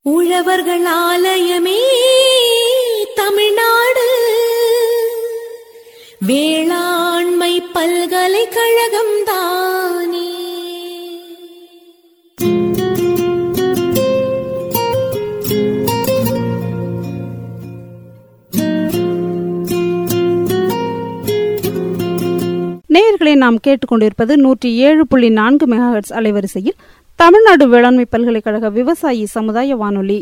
உழவர்கள் ஆலயமே தமிழ்நாடு வேளாண்மை பல்கலைக்கழகம் தானே நேயர்களை நாம் கேட்டுக்கொண்டிருப்பது நூற்றி ஏழு புள்ளி நான்கு மெகாஹெட்ஸ் அலைவரிசையில் தமிழ்நாடு வேளாண்மை பல்கலைக்கழக விவசாயி சமுதாய வானொலி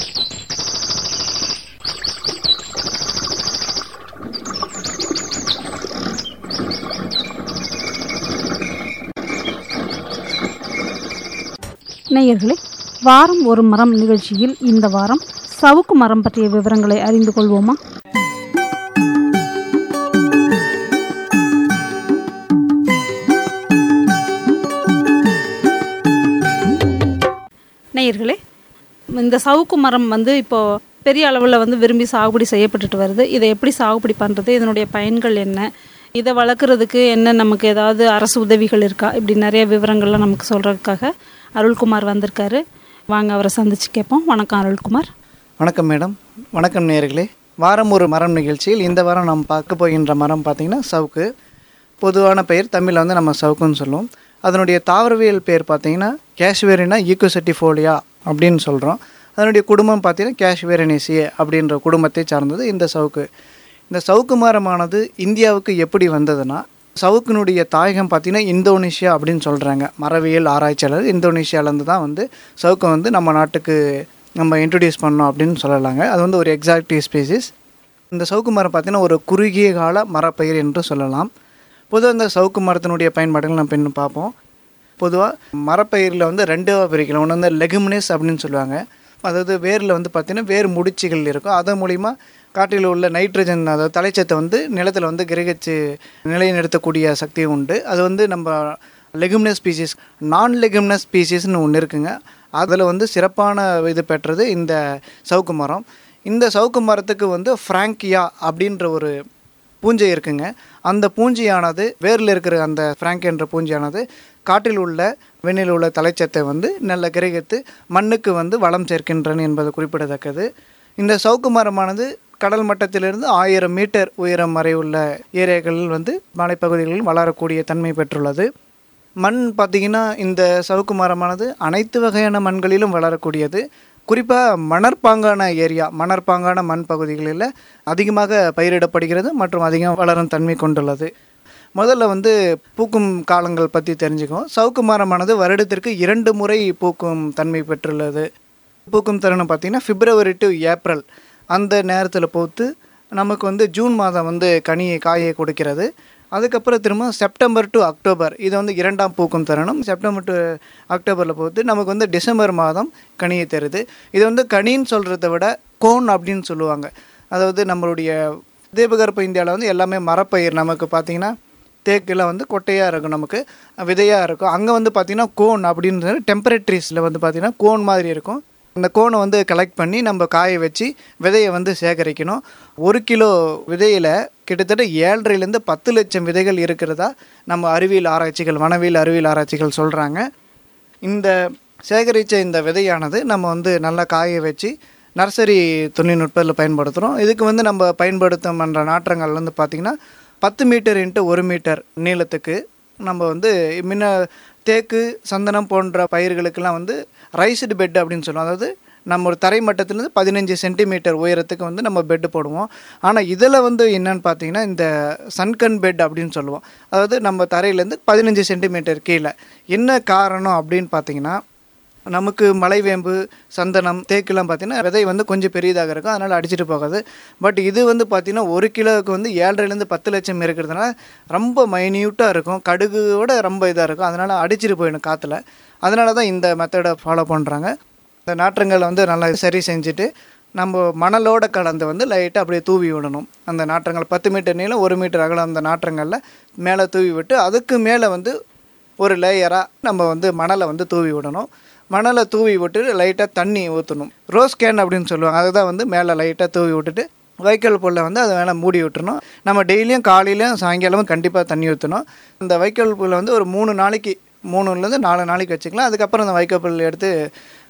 நேயர்களே வாரம் ஒரு மரம் நிகழ்ச்சியில் இந்த வாரம் சவுக்கு மரம் பற்றிய விவரங்களை அறிந்து கொள்வோமா நேயர்களே இந்த சவுக்கு மரம் வந்து இப்போ பெரிய அளவில் வந்து விரும்பி சாகுபடி செய்யப்பட்டுட்டு வருது இதை எப்படி சாகுபடி பண்ணுறது இதனுடைய பயன்கள் என்ன இதை வளர்க்குறதுக்கு என்ன நமக்கு ஏதாவது அரசு உதவிகள் இருக்கா இப்படி நிறைய விவரங்கள்லாம் நமக்கு சொல்கிறதுக்காக அருள்குமார் வந்திருக்காரு வாங்க அவரை சந்திச்சு கேட்போம் வணக்கம் அருள்குமார் வணக்கம் மேடம் வணக்கம் நேயர்களே வாரம் ஒரு மரம் நிகழ்ச்சியில் இந்த வாரம் நாம் பார்க்க போகின்ற மரம் பார்த்திங்கன்னா சவுக்கு பொதுவான பெயர் தமிழில் வந்து நம்ம சவுக்குன்னு சொல்லுவோம் அதனுடைய தாவரவியல் பேர் பார்த்தீங்கன்னா கேஷ்வேரினா ஈக்கோசெட்டிஃபோலியா அப்படின்னு சொல்கிறோம் அதனுடைய குடும்பம் பார்த்தீங்கன்னா கேஷ்வேரனேசியே அப்படின்ற குடும்பத்தை சார்ந்தது இந்த சவுக்கு இந்த சவுக்கு மரமானது இந்தியாவுக்கு எப்படி வந்ததுன்னா சவுக்கினுடைய தாயகம் பார்த்தீங்கன்னா இந்தோனேஷியா அப்படின்னு சொல்கிறாங்க மரவியல் ஆராய்ச்சியாளர் இந்தோனேஷியாவிலேருந்து தான் வந்து சவுக்கை வந்து நம்ம நாட்டுக்கு நம்ம இன்ட்ரடியூஸ் பண்ணோம் அப்படின்னு சொல்லலாங்க அது வந்து ஒரு எக்ஸாக்டிவ் ஸ்பீசிஸ் இந்த சவுக்கு மரம் பார்த்தீங்கன்னா ஒரு குறுகிய கால மரப்பயிர் என்று சொல்லலாம் பொதுவாக இந்த சவுக்கு மரத்தினுடைய பயன்பாடுகள் நம்ம பின்னு பார்ப்போம் பொதுவாக மரப்பயிரில் வந்து ரெண்டாக பிரிக்கலாம் ஒன்று வந்து லெகுமினஸ் அப்படின்னு சொல்லுவாங்க அதாவது வேரில் வந்து பார்த்திங்கன்னா வேர் முடிச்சுகள் இருக்கும் அதன் மூலிமா காற்றில் உள்ள நைட்ரஜன் அதாவது தலைச்சத்தை வந்து நிலத்தில் வந்து கிரகிச்சு நிலைநிறுத்தக்கூடிய சக்தி உண்டு அது வந்து நம்ம லெகுமினஸ் ஸ்பீசிஸ் நான் லெகுமினஸ் ஸ்பீசிஸ்னு ஒன்று இருக்குங்க அதில் வந்து சிறப்பான இது பெற்றது இந்த சவுக்கு மரம் இந்த சவுக்கு மரத்துக்கு வந்து ஃப்ராங்கியா அப்படின்ற ஒரு பூஞ்சை இருக்குங்க அந்த பூஞ்சியானது வேரில் இருக்கிற அந்த ஃப்ராங்க் என்ற பூஞ்சியானது காற்றில் உள்ள வெண்ணில் உள்ள தலைச்சத்தை வந்து நல்ல கிரகித்து மண்ணுக்கு வந்து வளம் சேர்க்கின்றன என்பது குறிப்பிடத்தக்கது இந்த சவுக்கு மரமானது கடல் மட்டத்திலிருந்து ஆயிரம் மீட்டர் உயரம் வரை உள்ள ஏரியாக்களில் வந்து மலைப்பகுதிகளில் வளரக்கூடிய தன்மை பெற்றுள்ளது மண் பார்த்திங்கன்னா இந்த சவுக்கு மரமானது அனைத்து வகையான மண்களிலும் வளரக்கூடியது குறிப்பாக மணற்பாங்கான ஏரியா மணற்பாங்கான மண் பகுதிகளில் அதிகமாக பயிரிடப்படுகிறது மற்றும் அதிகம் வளரும் தன்மை கொண்டுள்ளது முதல்ல வந்து பூக்கும் காலங்கள் பற்றி தெரிஞ்சுக்குவோம் சவுக்கு மரமானது வருடத்திற்கு இரண்டு முறை பூக்கும் தன்மை பெற்றுள்ளது பூக்கும் தருணம் பார்த்திங்கன்னா பிப்ரவரி டு ஏப்ரல் அந்த நேரத்தில் பூத்து நமக்கு வந்து ஜூன் மாதம் வந்து கனியை காயை கொடுக்கிறது அதுக்கப்புறம் திரும்ப செப்டம்பர் டு அக்டோபர் இது வந்து இரண்டாம் பூக்கும் தருணம் செப்டம்பர் டு அக்டோபரில் போகுது நமக்கு வந்து டிசம்பர் மாதம் கனியை தருது இது வந்து கனின்னு சொல்கிறத விட கோன் அப்படின்னு சொல்லுவாங்க அதாவது நம்மளுடைய தீபகற்ப இந்தியாவில் வந்து எல்லாமே மரப்பயிர் நமக்கு பார்த்திங்கன்னா தேக்கில் வந்து கொட்டையாக இருக்கும் நமக்கு விதையாக இருக்கும் அங்கே வந்து பார்த்திங்கன்னா கோன் அப்படின்னு டெம்பரேட்ரிஸில் வந்து பார்த்திங்கன்னா கோன் மாதிரி இருக்கும் அந்த கோனை வந்து கலெக்ட் பண்ணி நம்ம காய வச்சு விதையை வந்து சேகரிக்கணும் ஒரு கிலோ விதையில் கிட்டத்தட்ட ஏழரைலேருந்து பத்து லட்சம் விதைகள் இருக்கிறதா நம்ம அறிவியல் ஆராய்ச்சிகள் வனவியல் அறிவியல் ஆராய்ச்சிகள் சொல்கிறாங்க இந்த சேகரித்த இந்த விதையானது நம்ம வந்து நல்லா காய வச்சு நர்சரி தொழில்நுட்பத்தில் பயன்படுத்துகிறோம் இதுக்கு வந்து நம்ம பயன்படுத்தும் என்ற நாற்றங்கள் வந்து பார்த்திங்கன்னா பத்து மீட்டர் இன்ட்டு ஒரு மீட்டர் நீளத்துக்கு நம்ம வந்து முன்ன தேக்கு சந்தனம் போன்ற பயிர்களுக்கெல்லாம் வந்து ரைஸ்டு பெட் அப்படின்னு சொல்லுவோம் அதாவது நம்ம ஒரு தரை மட்டத்திலேருந்து பதினஞ்சு சென்டிமீட்டர் உயரத்துக்கு வந்து நம்ம பெட்டு போடுவோம் ஆனால் இதில் வந்து என்னன்னு பார்த்தீங்கன்னா இந்த சன்கன் பெட் அப்படின்னு சொல்லுவோம் அதாவது நம்ம தரையிலேருந்து பதினஞ்சு சென்டிமீட்டர் கீழே என்ன காரணம் அப்படின்னு பார்த்தீங்கன்னா நமக்கு மலைவேம்பு சந்தனம் தேக்கெல்லாம் பார்த்தீங்கன்னா விதை வந்து கொஞ்சம் பெரியதாக இருக்கும் அதனால் அடிச்சிட்டு போகாது பட் இது வந்து பார்த்திங்கன்னா ஒரு கிலோவுக்கு வந்து ஏழரைலேருந்து பத்து லட்சம் இருக்கிறதுனால ரொம்ப மைன்யூட்டாக இருக்கும் கடுகுவோட ரொம்ப இதாக இருக்கும் அதனால் அடிச்சிட்டு போயிடும் காற்றுல அதனால தான் இந்த மெத்தடை ஃபாலோ பண்ணுறாங்க இந்த நாற்றங்களை வந்து நல்லா சரி செஞ்சுட்டு நம்ம மணலோட கலந்து வந்து லைட்டாக அப்படியே தூவி விடணும் அந்த நாற்றங்கள் பத்து மீட்டர் நீளம் ஒரு மீட்டர் அகலம் அந்த நாற்றங்களில் மேலே தூவி விட்டு அதுக்கு மேலே வந்து ஒரு லேயராக நம்ம வந்து மணலை வந்து தூவி விடணும் மணலை தூவி விட்டுட்டு லைட்டாக தண்ணி ஊற்றணும் ரோஸ் கேன் அப்படின்னு சொல்லுவாங்க அதுதான் வந்து மேலே லைட்டாக தூவி விட்டுட்டு வைக்கோல் புல்லை வந்து அதை மேலே மூடி விட்டுறணும் நம்ம டெய்லியும் காலையிலையும் சாயங்காலமும் கண்டிப்பாக தண்ணி ஊற்றணும் இந்த வைக்கோல் புல்லை வந்து ஒரு மூணு நாளைக்கு மூணுலேருந்து நாலு நாளைக்கு வச்சுக்கலாம் அதுக்கப்புறம் அந்த வைக்கோல் புல் எடுத்து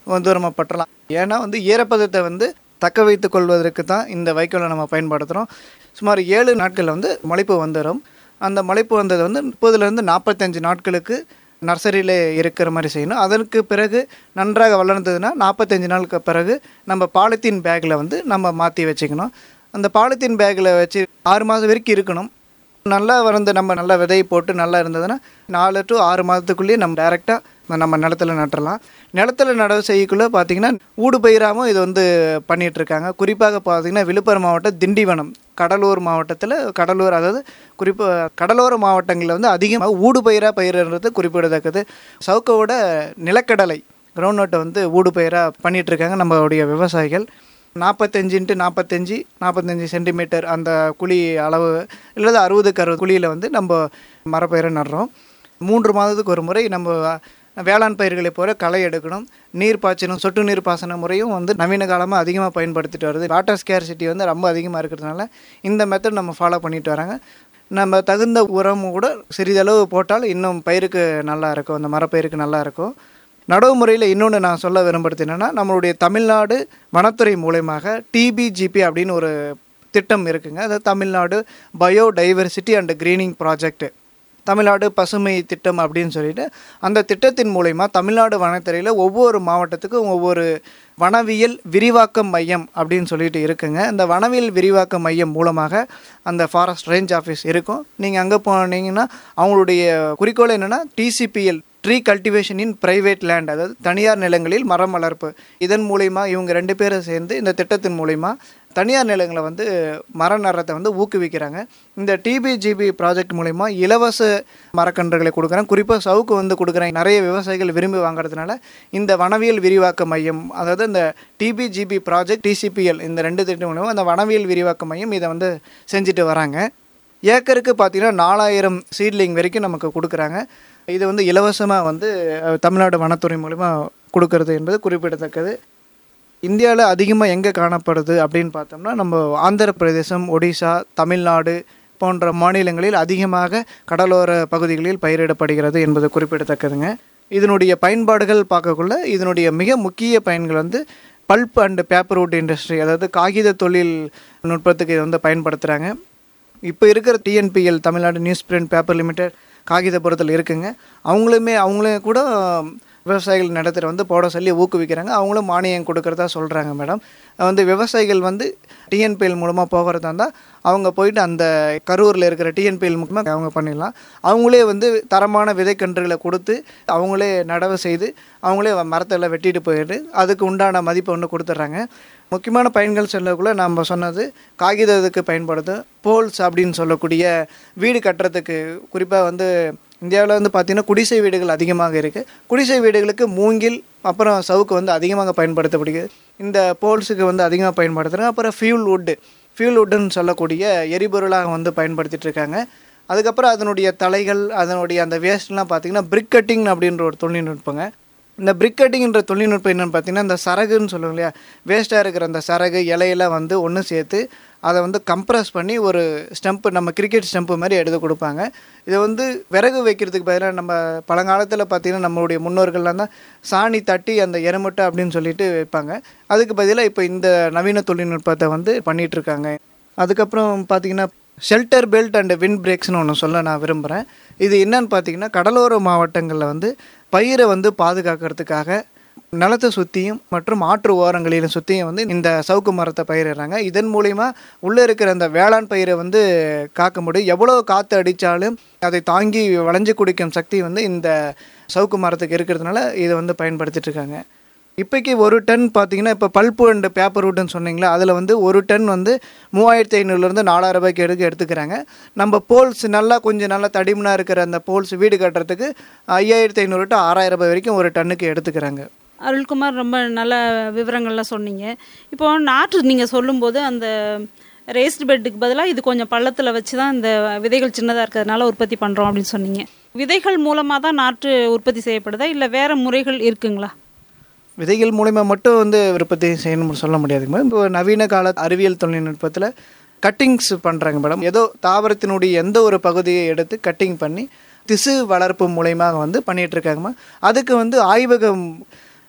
தூரமாக பற்றலாம் ஏன்னா வந்து ஈரப்பதத்தை வந்து தக்க வைத்து கொள்வதற்கு தான் இந்த வைக்கோலை நம்ம பயன்படுத்துகிறோம் சுமார் ஏழு நாட்களில் வந்து முளைப்பு வந்துடும் அந்த முளைப்பு வந்தது வந்து முப்பதுலேருந்து நாற்பத்தஞ்சு நாட்களுக்கு நர்சரியில் இருக்கிற மாதிரி செய்யணும் அதற்கு பிறகு நன்றாக வளர்ந்ததுன்னா நாற்பத்தஞ்சு நாளுக்கு பிறகு நம்ம பாலித்தீன் பேக்கில் வந்து நம்ம மாற்றி வச்சுக்கணும் அந்த பாலித்தீன் பேக்கில் வச்சு ஆறு மாதம் வரைக்கும் இருக்கணும் நல்லா வந்து நம்ம நல்லா விதை போட்டு நல்லா இருந்ததுன்னா நாலு டு ஆறு மாதத்துக்குள்ளேயே நம்ம டைரெக்டாக நம்ம நிலத்துல நட்டுறலாம் நிலத்துல நடவு செய்யக்குள்ளே பார்த்தீங்கன்னா ஊடு பயிராகவும் இது வந்து பண்ணிட்டு இருக்காங்க குறிப்பாக பார்த்தீங்கன்னா விழுப்புரம் மாவட்டம் திண்டிவனம் கடலூர் மாவட்டத்தில் கடலூர் அதாவது குறிப்பாக கடலோர மாவட்டங்களில் வந்து அதிகமாக ஊடு பயிராக பயிரிடுறது குறிப்பிடத்தக்கது சவுக்கோட நிலக்கடலை கிரவுண்ட்நட்டை வந்து ஊடு பயிராக பண்ணிட்டு இருக்காங்க நம்மளுடைய விவசாயிகள் நாற்பத்தஞ்சு இன்ட்டு நாற்பத்தஞ்சு நாற்பத்தஞ்சு சென்டிமீட்டர் அந்த குழி அளவு இல்லது அறுபதுக்கு அறுபது குழியில் வந்து நம்ம மரப்பயிரை நடுறோம் மூன்று மாதத்துக்கு ஒரு முறை நம்ம வேளாண் பயிர்களை போல களை எடுக்கணும் நீர் பாய்ச்சணும் சொட்டு நீர் பாசன முறையும் வந்து நவீன காலமாக அதிகமாக பயன்படுத்திட்டு வருது வாட்டர் ஸ்கேர்சிட்டி வந்து ரொம்ப அதிகமாக இருக்கிறதுனால இந்த மெத்தட் நம்ம ஃபாலோ பண்ணிட்டு வராங்க நம்ம தகுந்த உரம் கூட சிறிதளவு போட்டால் இன்னும் பயிருக்கு நல்லா இருக்கும் அந்த மரப்பயிருக்கு நல்லா இருக்கும் நடவு முறையில் இன்னொன்று நான் சொல்ல விரும்புறது என்னென்னா நம்மளுடைய தமிழ்நாடு வனத்துறை மூலயமாக டிபிஜிபி அப்படின்னு ஒரு திட்டம் இருக்குங்க அது Tamil Nadu biodiversity and greening project Tamil Nadu பசுமை திட்டம் அப்படின்னு சொல்லிட்டு அந்த திட்டத்தின் மூலயமா தமிழ்நாடு வனத்துறையில் ஒவ்வொரு மாவட்டத்துக்கும் ஒவ்வொரு வனவியல் விரிவாக்க மையம் அப்படின்னு சொல்லிட்டு இருக்குங்க இந்த வனவியல் விரிவாக்க மையம் மூலமாக அந்த ஃபாரஸ்ட் ரேஞ்ச் ஆஃபீஸ் இருக்கும் நீங்கள் அங்கே போனீங்கன்னா அவங்களுடைய குறிக்கோள் என்னென்னா TCPL tree cultivation in private land அதாவது தனியார் நிலங்களில் மரம் வளர்ப்பு இதன் மூலயமா இவங்க ரெண்டு பேரும் சேர்ந்து இந்த திட்டத்தின் மூலயமா தனியார் நிலங்களை வந்து மர நடுறதை வந்து ஊக்குவிக்கிறாங்க இந்த டிபிஜிபி ப்ராஜெக்ட் மூலயமா இலவச மரக்கன்றுகளை கொடுக்குறாங்க குறிப்பாக சவுக்கு வந்து கொடுக்குறாங்க நிறைய விவசாயிகள் விரும்பி வாங்குறதுனால இந்த வனவியல் விரிவாக்க மையம் அதாவது இந்த டிபிஜிபி ப்ராஜெக்ட் டிசிபிஎல் இந்த ரெண்டு திட்டம் மூலமாக அந்த வனவியல் விரிவாக்க மையம் இதை வந்து செஞ்சுட்டு வராங்க ஏக்கருக்கு பார்த்தீங்கன்னா நாலாயிரம் சீட்லிங் வரைக்கும் நமக்கு கொடுக்குறாங்க இது வந்து இலவசமாக வந்து அஹ், தமிழ்நாடு வனத்துறை மூலிமா கொடுக்கறது என்பது குறிப்பிடத்தக்கது இந்தியாவில் அதிகமாக எங்கே காணப்படுது அப்படின்னு பார்த்தோம்னா நம்ம ஆந்திர பிரதேசம் ஒடிசா தமிழ்நாடு போன்ற மாநிலங்களில் அதிகமாக கடலோர பகுதிகளில் பயிரிடப்படுகிறது என்பது குறிப்பிடத்தக்கதுங்க இதனுடைய பயன்பாடுகள் பார்க்கக்குள்ள இதனுடைய மிக முக்கிய பயன்கள் வந்து பல்ப் அண்ட் பேப்பர்வுட் இண்டஸ்ட்ரி அதாவது காகித தொழில் நுட்பத்துக்கு இதை வந்து பயன்படுத்துகிறாங்க இப்போ இருக்கிற TNPL Tamil Nadu news print paper limited காகிதபுரத்தில் இருக்குங்க அவங்களுமே அவங்களே கூட விவசாயிகள் நடத்துகிற வந்து போட சொல்லி ஊக்குவிக்கிறாங்க அவங்களும் மானியம் கொடுக்கறதா சொல்கிறாங்க மேடம் வந்து விவசாயிகள் வந்து டிஎன்பிஎல் மூலமாக போகிறதா இருந்தால் அவங்க போயிட்டு அந்த கரூரில் இருக்கிற டிஎன்பிஎல் மூலமாக அவங்க பண்ணிடலாம் அவங்களே வந்து தரமான விதைக்கன்றுகளை கொடுத்து அவங்களே நடவு செய்து அவங்களே மரத்தெல்லாம் வெட்டிட்டு போயிட்டு அதுக்கு உண்டான மதிப்பை ஒன்று கொடுத்துட்றாங்க முக்கியமான பயன்கள் சொல்லக்குள்ள நம்ம சொன்னது காகிதத்துக்கு பயன்படுது போல்ஸ் அப்படின்னு சொல்லக்கூடிய வீடு கட்டுறதுக்கு குறிப்பாக வந்து இந்தியாவில் வந்து பார்த்திங்கன்னா குடிசை வீடுகள் அதிகமாக இருக்குது குடிசை வீடுகளுக்கு மூங்கில் அப்புறம் சவுக்கு வந்து அதிகமாக பயன்படுத்தப்படுகிறது இந்த போல்ஸுக்கு வந்து அதிகமாக பயன்படுத்துகிறாங்க அப்புறம் ஃபியூல் வுட்டு ஃபியூல் வுட்டுன்னு சொல்லக்கூடிய எரிபொருளாக வந்து பயன்படுத்திட்டு இருக்காங்க அதுக்கப்புறம் அதனுடைய தலைகள் அதனுடைய அந்த வேஸ்ட்லாம் பார்த்திங்கன்னா பிரிக் கட்டிங் அப்படின்ற ஒரு தொழில்நுட்பங்க இந்த பிரிக் கட்டிங்ன்ற தொழில்நுட்பம் என்னென்னு பார்த்தீங்கன்னா இந்த சரகுன்னு சொல்லுவோம் இல்லையா வேஸ்ட்டாக இருக்கிற அந்த சரகு இலையெல்லாம் வந்து ஒன்று சேர்த்து அதை வந்து கம்ப்ரஸ் பண்ணி ஒரு ஸ்டெம்ப்பு நம்ம கிரிக்கெட் ஸ்டெம்ப்பு மாதிரி எடுத்து கொடுப்பாங்க இதை வந்து விறகு வைக்கிறதுக்கு பதிலாக நம்ம பழங்காலத்தில் பார்த்தீங்கன்னா நம்மளுடைய முன்னோர்கள்லாம் தான் சாணி தட்டி அந்த எருமட்டை அப்படின்னு சொல்லிட்டு வைப்பாங்க அதுக்கு பதிலாக இப்போ இந்த நவீன தொழில்நுட்பத்தை வந்து பண்ணிட்டு இருக்காங்க அதுக்கப்புறம் பார்த்தீங்கன்னா ஷெல்டர் பெல்ட் அண்ட் விண்ட் பிரேக்ஸ்னு ஒன்று சொல்ல நான் விரும்புகிறேன் இது என்னன்னு பார்த்தீங்கன்னா கடலோர மாவட்டங்களில் வந்து பயிரை வந்து பாதுகாக்கிறதுக்காக நிலத்தை சுற்றியும் மற்றும் ஆற்று ஓரங்களிலும் சுற்றியும் வந்து இந்த சவுக்கு மரத்தை பயிரிடுறாங்க இதன் மூலிமா உள்ளே இருக்கிற அந்த வேளாண் பயிரை வந்து காக்க முடியும் எவ்வளோ காற்று அடித்தாலும் அதை தாங்கி வளைஞ்சு குடிக்கும் சக்தி வந்து இந்த சவுக்கு மரத்துக்கு இருக்கிறதுனால இதை வந்து பயன்படுத்திட்டு இருக்காங்க இப்போக்கி ஒரு டன் பார்த்தீங்கன்னா இப்போ பல்ப்பு அண்ட் பேப்பர் வுட்னு சொன்னீங்களா அதில் வந்து ஒரு டன் வந்து மூவாயிரத்தி ஐநூறுலேருந்து நாலாயிரம் ரூபாய்க்கு எடுக்க எடுத்துக்கிறாங்க நம்ம போல்ஸ் நல்லா கொஞ்சம் நல்லா தடிமனாக இருக்கிற அந்த போல்ஸ் வீடு கட்டுறதுக்கு ஐயாயிரத்தி ஐநூறு டு ஆறாயிரம் ரூபாய் வரைக்கும் ஒரு டன்னுக்கு எடுத்துக்கிறாங்க அருள்குமார் ரொம்ப நல்ல விவரங்கள்லாம் சொன்னீங்க இப்போ நாற்று நீங்கள் சொல்லும்போது அந்த ரேஸ்ட் பெட்டுக்கு பதிலாக இது கொஞ்சம் பள்ளத்தில் வச்சு தான் இந்த விதைகள் சின்னதாக இருக்கிறதுனால உற்பத்தி பண்ணுறோம் அப்படின்னு சொன்னீங்க விதைகள் மூலமாக தான் நாற்று உற்பத்தி செய்யப்படுதா இல்லை வேறு முறைகள் இருக்குங்களா விதைகள் மூலிமா மட்டும் வந்து உற்பத்தி செய்யணும்னு சொல்ல முடியாதுங்க மேடம் இப்போ நவீன கால அறிவியல் தொழில்நுட்பத்தில் கட்டிங்ஸ் பண்ணுறாங்க மேடம் ஏதோ தாவரத்தினுடைய எந்த ஒரு பகுதியை எடுத்து கட்டிங் பண்ணி திசு வளர்ப்பு மூலயமா வந்து பண்ணிட்டு இருக்காங்கம்மா அதுக்கு வந்து ஆய்வகம்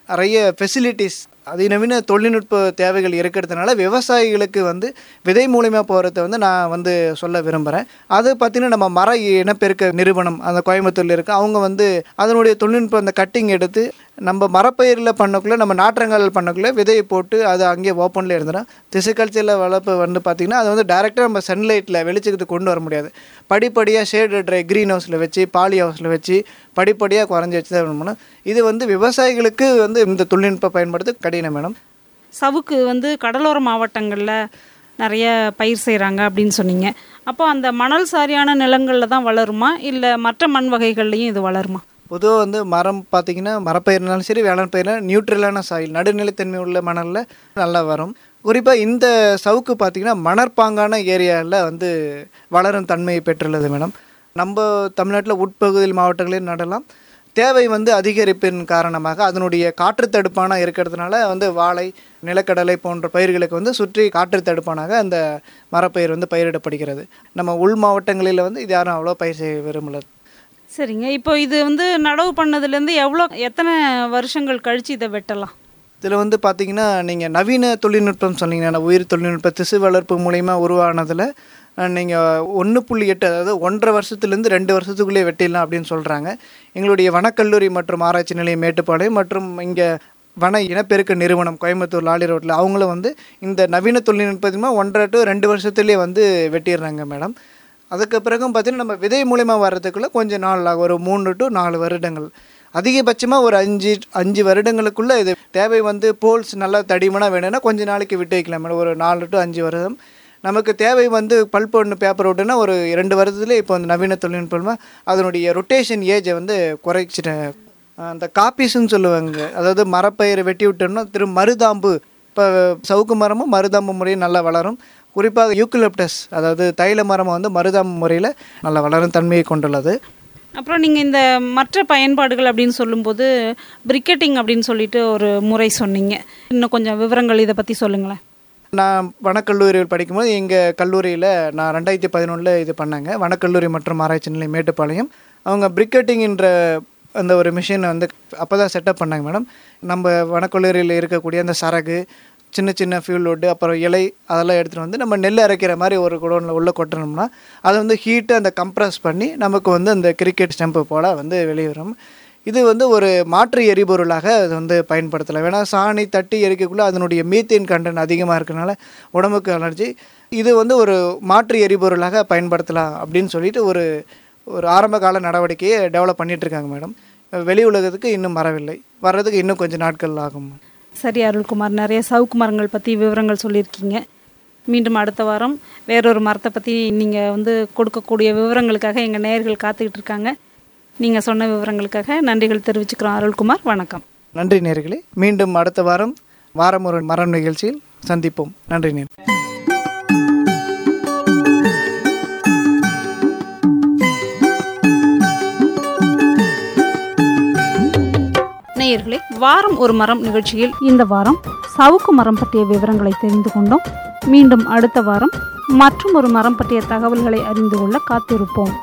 நிறைய ஃபெசிலிட்டிஸ் அதிநவீன தொழில்நுட்ப தேவைகள் இருக்கிறதுனால விவசாயிகளுக்கு வந்து விதை மூலிமா போகிறத வந்து நான் வந்து சொல்ல விரும்புகிறேன் அது பார்த்தீங்கன்னா நம்ம மர இனப்பெருக்க நிறுவனம் அந்த கோயம்புத்தூரில் இருக்குது அவங்க வந்து அதனுடைய தொழில்நுட்பம் அந்த கட்டிங் எடுத்து நம்ம மரப்பயிரில் பண்ணக்குள்ளே நம்ம நாற்றங்கால் பண்ணக்குள்ளே விதையை போட்டு அது அங்கேயே ஓப்பனில் இருந்துடும் திசுக்கல்ச்சரில் வளர்ப்பு வந்து பார்த்திங்கன்னா அது வந்து டைரெக்டாக நம்ம சன்லைட்டில் வெளிச்சத்துக்கு கொண்டு வர முடியாது படிப்படியாக ஷேடு ட்ரை க்ரீன் ஹவுஸில் வச்சு பாலி ஹவுஸில் வச்சு படிப்படியாக குறைஞ்சி வச்சு தான் பண்ணணும் இது வந்து விவசாயிகளுக்கு வந்து இந்த தொழில்நுட்பம் பயன்படுத்த கடினம் மேடம் சவுக்கு வந்து கடலோர மாவட்டங்களில் நிறைய பயிர் செய்கிறாங்க அப்படின்னு சொன்னீங்க அப்போ அந்த மணல் சாரியான நிலங்களில் தான் வளருமா இல்லை மற்ற மண் வகைகள்லையும் இது வளருமா பொதுவாக வந்து மரம் பார்த்திங்கன்னா மரப்பயிர்னாலும் சரி வேளாண் பயிர்னாலும் நியூட்ரலான சாயில் நடுநிலைத்தன்மை உள்ள மணலில் நல்லா வரும் குறிப்பாக இந்த சவுக்கு பார்த்திங்கன்னா மணற்பாங்கான ஏரியாவில் வந்து வளரும் தன்மையை பெற்றுள்ளது மேடம் நம்ம தமிழ்நாட்டில் உட்பகுதியில் மாவட்டங்களில் நடலாம் தேவை வந்து அதிகரிப்பின் காரணமாக அதனுடைய காற்று தடுப்பான இருக்கிறதுனால வந்து வாழை நிலக்கடலை போன்ற பயிர்களுக்கு வந்து சுற்றி காற்று தடுப்பானாக அந்த மரப்பயிர் வந்து பயிரிடப்படுகிறது நம்ம உள் மாவட்டங்களில் வந்து இது யாரும் அவ்வளோ பயிர் செய்ய விரும்பல சரிங்க இப்போ இது வந்து நடவு பண்ணதுலேருந்து எவ்வளோ எத்தனை வருஷங்கள் கழித்து இதை வெட்டலாம் இதில் வந்து பார்த்தீங்கன்னா நீங்கள் நவீன தொழில்நுட்பம் சொன்னீங்கன்னா உயிர் தொழில்நுட்ப திசு வளர்ப்பு மூலிமா உருவானதில் நீங்கள் ஒன்று புள்ளி எட்டு அதாவது ஒன்றரை வருஷத்துலேருந்து ரெண்டு வருஷத்துக்குள்ளேயே வெட்டிடலாம் அப்படின்னு சொல்கிறாங்க எங்களுடைய வனக்கல்லூரி மற்றும் ஆராய்ச்சி நிலையம் மேட்டுப்பாளையம் மற்றும் இங்கே வன இனப்பெருக்க நிறுவனம் கோயம்புத்தூர் லாலி ரோட்டில் அவங்களும் வந்து இந்த நவீன தொழில்நுட்பத்திமா ஒன்றரை டு ரெண்டு வருஷத்துலேயே வந்து வெட்டிடுறாங்க மேடம் அதுக்கு பிறகும் பார்த்தீங்கன்னா நம்ம விதை மூலிமா வர்றதுக்குள்ளே கொஞ்சம் நாள் ஆகும் ஒரு மூணு டு நாலு வருடங்கள் அதிகபட்சமாக ஒரு அஞ்சு அஞ்சு வருடங்களுக்குள்ளே இது தேவை வந்து போல்ஸ் நல்லா தடிமனாக வேணும்னா கொஞ்ச நாளைக்கு விட்டு வைக்கலாம் மேடம் ஒரு நாலு டு அஞ்சு வருடம் நமக்கு தேவை வந்து பல்ப் ஒன்று பேப்பர் ஒட்டுனா ஒரு ரெண்டு வருடத்துல இப்போ வந்து நவீன தொழில்நுட்பமாக அதனுடைய ரொட்டேஷன் ஏஜை வந்து குறைச்சிட்டேன் அந்த காப்பீஸ்ன்னு சொல்லுவாங்க அதாவது மரப்பயிரை வெட்டி விட்டோம்னா திரு மருதாம்பு இப்போ சவுக்கு மரமும் மருதாம்பு முறையும் நல்லா வளரும் குறிப்பாக யூக்கலிப்டஸ் அதாவது தைல மரம் வந்து மருதாம்பு முறையில் நல்லா வளரும் தன்மையை கொண்டுள்ளது அப்புறம் நீங்கள் இந்த மற்ற பயன்பாடுகள் அப்படின்னு சொல்லும்போது பிரிக்கெட்டிங் அப்படின்னு சொல்லிட்டு ஒரு முறை சொன்னீங்க இன்னும் கொஞ்சம் விவரங்கள் இதை பற்றி சொல்லுங்களேன் நான் வனக்கல்லூரியில் படிக்கும்போது எங்கள் கல்லூரியில் நான் ரெண்டாயிரத்தி பதினொன்றில் இது பண்ணாங்க வனக்கல்லூரி மற்றும் ஆராய்ச்சி நிலையம் மேட்டுப்பாளையம் அவங்க பிரிக்கெட்டிங்கிற அந்த ஒரு மிஷினை வந்து அப்போ தான் செட்டப் பண்ணாங்க மேடம் நம்ம வனக்கல்லூரியில் இருக்கக்கூடிய அந்த சரகு சின்ன சின்ன ஃபியூல் வுட்டு அப்புறம் இலை அதெல்லாம் எடுத்துகிட்டு வந்து நம்ம நெல் அரைக்கிற மாதிரி ஒரு குடோனில் உள்ளே கொட்டணும்னா அதை வந்து ஹீட்டை அந்த கம்ப்ரஸ் பண்ணி நமக்கு வந்து அந்த கிரிக்கெட் ஸ்டெம்பு போல் வந்து வெளியே வரும் இது வந்து ஒரு மாற்று எரிபொருளாக அது வந்து பயன்படுத்தலாம் ஏன்னா சாணி தட்டி எரிக்கக்குள்ளே அதனுடைய மீத்தேன் கண்டென்ட் அதிகமாக இருக்கனால உடம்புக்கு அலர்ஜி இது வந்து ஒரு மாற்று எரிபொருளாக பயன்படுத்தலாம் அப்படின்னு சொல்லிட்டு ஒரு ஒரு ஆரம்ப கால நடவடிக்கையை டெவலப் பண்ணிட்டு இருக்காங்க மேடம் வெளி உலகத்துக்கு இன்னும் வரவில்லை வர்றதுக்கு இன்னும் கொஞ்சம் நாட்கள் ஆகும் சரி அருள்குமார் நிறைய சவுக்கு மரங்கள் பற்றி விவரங்கள் சொல்லியிருக்கீங்க மீண்டும் அடுத்த வாரம் வேறொரு மரத்தை பற்றி நீங்கள் வந்து கொடுக்கக்கூடிய விவரங்களுக்காக எங்கள் நேயர்கள் காத்துக்கிட்டு இருக்காங்க நீங்கள் சொன்ன விவரங்களுக்காக நன்றிகள் தெரிவிச்சுக்கிறோம் அருள்குமார் வணக்கம் நன்றி நேர்களே மீண்டும் அடுத்த வாரம் வாரம் ஒரு மரம் நிகழ்ச்சியில் சந்திப்போம் நன்றி நேர் நேயர்களே வாரம் ஒரு மரம் நிகழ்ச்சியில் இந்த வாரம் சவுக்கு மரம் பற்றிய விவரங்களை தெரிந்து கொண்டோம் மீண்டும் அடுத்த வாரம் மற்றும் ஒரு மரம் பற்றிய தகவல்களை அறிந்து கொள்ள காத்திருப்போம்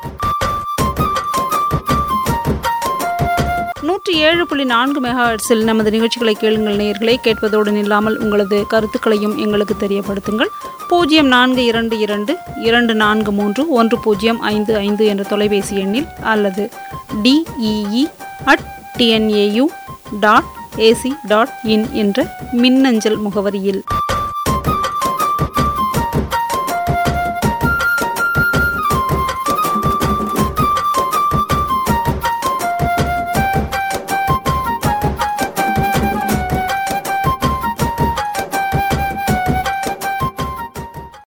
நூற்றி ஏழு புள்ளி நான்கு மெகாஹெர்ட்ஸில் நமது நிகழ்ச்சிகளை கேளுங்கள் நேயர்களை கேட்பதோடு நில்லாமல் உங்களது கருத்துக்களையும் எங்களுக்கு தெரியப்படுத்துங்கள் பூஜ்ஜியம் நான்கு இரண்டு இரண்டு இரண்டு நான்கு மூன்று ஒன்று பூஜ்ஜியம் ஐந்து ஐந்து என்ற தொலைபேசி எண்ணில் அல்லது DEE at TNAU dot AC dot in என்ற மின்னஞ்சல் முகவரியில்